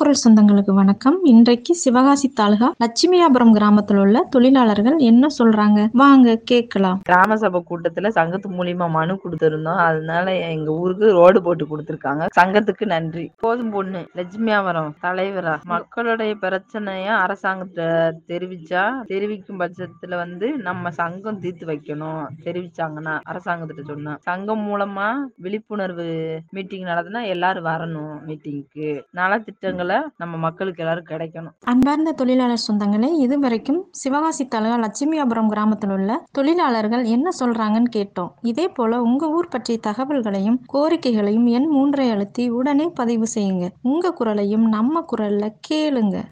குரல் சொந்தங்களுக்கு வணக்கம் இன்றைக்கு சிவகாசி தாலுகா லட்சுமியாபுரம் கிராமத்தில் உள்ள தொழிலாளர்கள் என்ன சொல்றாங்க வாங்க கேட்கலாம் கிராம சபை கூட்டத்துல சங்கத்து மூலியமா மனு கொடுத்திருந்தோம் அதனால எங்க ஊருக்கு ரோடு போட்டு கொடுத்திருக்காங்க சங்கத்துக்கு நன்றி போதும் பொண்ணு லட்சுமியாவரம் தலைவரா மக்களுடைய பிரச்சனைய அரசாங்கத்தை தெரிவிச்சா தெரிவிக்கும் பட்சத்துல வந்து நம்ம சங்கம் தீர்த்து வைக்கணும் தெரிவிச்சாங்கன்னா அரசாங்கத்திட்ட சொன்னா சங்கம் மூலமா விழிப்புணர்வு மீட்டிங் நடத்தினா எல்லாரும் வரணும் மீட்டிங்க்கு நலத்திட்டங்களை நம்ம மக்களுக்கு எல்லாரும் கிடைக்கணும் அன்பார்ந்த தொழிலாளர் சொந்தங்களே இதுவரைக்கும் சிவகாசி தாலுகா லட்சுமியாபுரம் கிராமத்தில் உள்ள தொழிலாளர்கள் என்ன சொல்றாங்கன்னு கேட்டோம் இதே போல உங்க ஊர் பற்றிய தகவல்களையும் கோரிக்கைகளையும் எண் மூன்றை அழுத்தி உடனே பதிவு செய்யுங்க உங்க குரலையும் நம்ம குரல்ல கேளுங்க